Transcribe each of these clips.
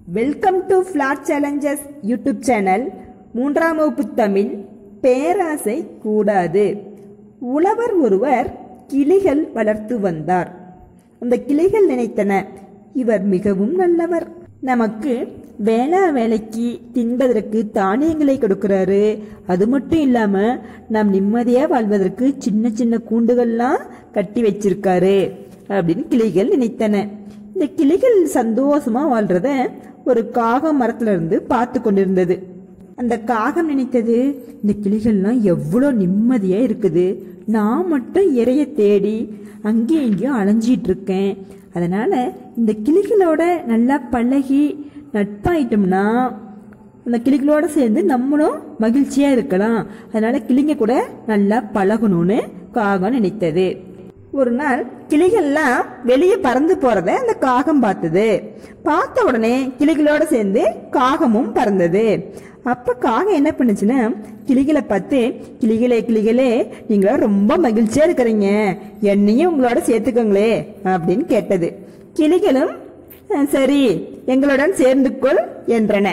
welcome to flat challenges YouTube channel மூன்றாம் வகுப்பு தமிழ் பேராசை கூடாது உழவர் ஒருவர் கிளிகள் வளர்த்து வந்தார் அந்த கிளிகள் நினைத்தன இவர் மிகவும் நல்லவர் நமக்கு வேளா வேலைக்கு தின்பதற்கு தானியங்களை கொடுக்கிறாரு அது மட்டும் இல்லாம நாம் நிம்மதியா வாழ்வதற்கு சின்ன சின்ன கூண்டுகள்லாம் கட்டி வச்சிருக்காரு அப்படின்னு கிளிகள் நினைத்தன இந்த கிளிகள் சந்தோஷமா வாழ்றத ஒரு காகம் மரத்துல இருந்து பார்த்து கொண்டிருந்தது அந்த காகம் நினைத்தது இந்த கிளிகள்லாம் எவ்வளோ நிம்மதியா இருக்குது நான் மட்டும் இறைய தேடி அங்கேயும் இங்கேயும் அலைஞ்சிட்டு இருக்கேன் அதனால இந்த கிளிகளோட நல்லா பழகி நட்பாயிட்டோம்னா அந்த கிளிகளோட சேர்ந்து நம்மளும் மகிழ்ச்சியா இருக்கலாம் அதனால கிளிங்க கூட நல்லா பழகணும்னு காகம் நினைத்தது ஒரு நாள் கிளிகள்லாம் வெளியே பறந்து போறத அந்த காகம் பார்த்தது பார்த்த உடனே கிளிகளோட சேர்ந்து காகமும் பறந்தது அப்ப காகம் என்ன பண்ணுச்சுன்னா கிளிகளை பார்த்து கிளிகளே கிளிகளே நீங்க ரொம்ப மகிழ்ச்சியா இருக்கிறீங்க என்னையும் உங்களோட சேர்த்துக்கோங்களே அப்படின்னு கேட்டது கிளிகளும் "அஹ், சரி எங்களுடன் சேர்ந்து கொள் என்றன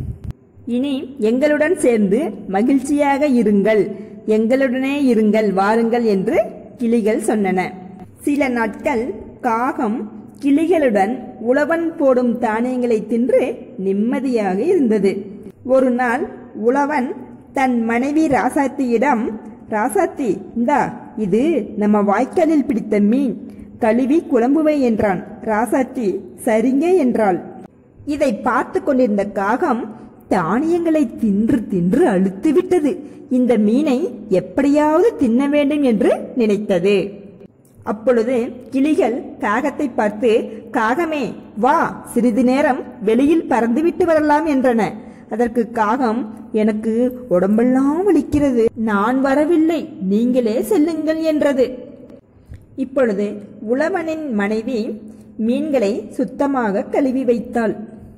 இனி எங்களுடன் சேர்ந்து மகிழ்ச்சியாக இருங்கள் எங்களுடனே இருங்கள் வாருங்கள் என்று கிளிகள் சொன்னன சில நாட்கள் காகம் கிளிகளுடன் உழவன் போடும் தானியங்களை தின்று நிம்மதியாக இருந்தது ஒரு நாள் உழவன் தன் மனைவி ராசாத்தியிடம் ராசாத்தி இந்தா இது நம்ம வாய்க்காலில் பிடித்த மீன் கழுவி குழம்புவை என்றான் ராசாத்தி சரிங்க என்றாள் இதை பார்த்து கொண்டிருந்த காகம் தானியங்களை தின்று தின்று அழுத்து விட்டது இந்த மீனை எப்படியாவது தின்ன வேண்டும் என்று நினைத்தது அப்பொழுது கிளிகள் காகத்தை பார்த்து காகமே வா சிறிது நேரம் வெளியில் பறந்துவிட்டு வரலாம் என்றன அதற்கு காகம் எனக்கு உடம்பெல்லாம் வலிக்கிறது நான் வரவில்லை நீங்களே செல்லுங்கள் என்றது இப்பொழுது உழவனின் மனைவி மீன்களை சுத்தமாக கழுவி வைத்தாள்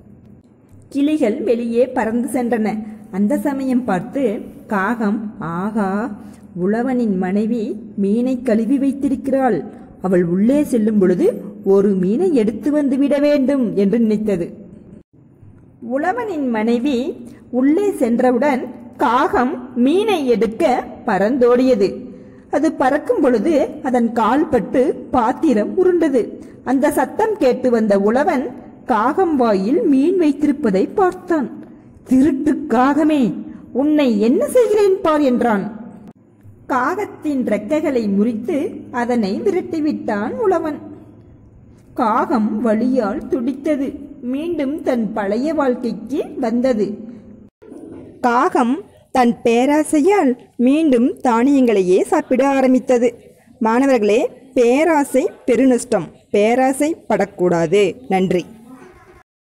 கிளிகள் வெளியே பறந்து சென்றன அந்த சமயம் பார்த்து காகம் ஆகா உழவனின் மனைவி மீனை கழுவி வைத்திருக்கிறாள் அவள் உள்ளே செல்லும் பொழுது ஒரு மீனை எடுத்து வந்து விட வேண்டும் என்று நினைத்தது உழவனின் மனைவி உள்ளே சென்றவுடன் காகம் மீனை எடுக்க பறந்தோடியது அது பறக்கும் பொழுது அதன் கால் பட்டு பாத்திரம் உருண்டது அந்த சத்தம் கேட்டு வந்த உழவன் காகம் வாயில் மீன் வைத்திருப்பதை பார்த்தான் திருட்டு காகமே உன்னை என்ன செய்கிறேன் பார் என்றான் காகத்தின் ரெக்கைகளை முறித்து அதனை விரட்டிவிட்டான் உழவன் காகம் வலியால் துடித்தது மீண்டும் தன் பழைய வாழ்க்கைக்கு வந்தது காகம் தன் பேராசையால் மீண்டும் தானியங்களையே சாப்பிட ஆரம்பித்தது மாணவர்களே பேராசை பெருநஷ்டம் பேராசை படக்கூடாது நன்றி